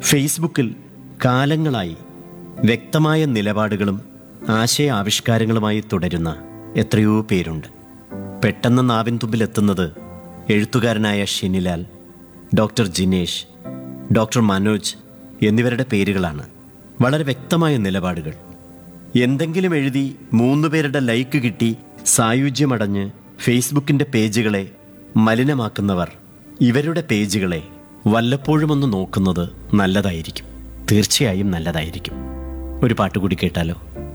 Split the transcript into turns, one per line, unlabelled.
ഫേസ്ബുക്കിൽ കാലങ്ങളായി വ്യക്തമായ നിലപാടുകളും ആശയാവിഷ്കാരങ്ങളുമായി തുടരുന്ന എത്രയോ പേരുണ്ട് പെട്ടെന്ന് നാവിൻ തുമ്പിലെത്തുന്നത് എഴുത്തുകാരനായ ഷിനിലാൽ ഡോക്ടർ ജിനേഷ് ഡോക്ടർ മനോജ് എന്നിവരുടെ പേരുകളാണ് വളരെ വ്യക്തമായ നിലപാടുകൾ എന്തെങ്കിലും എഴുതി മൂന്ന് പേരുടെ ലൈക്ക് കിട്ടി സായുജ്യമടഞ്ഞ് ഫേസ്ബുക്കിൻ്റെ പേജുകളെ മലിനമാക്കുന്നവർ ഇവരുടെ പേജുകളെ വല്ലപ്പോഴും ഒന്ന് നോക്കുന്നത് നല്ലതായിരിക്കും തീർച്ചയായും നല്ലതായിരിക്കും ഒരു പാട്ട് കൂടി കേട്ടാലോ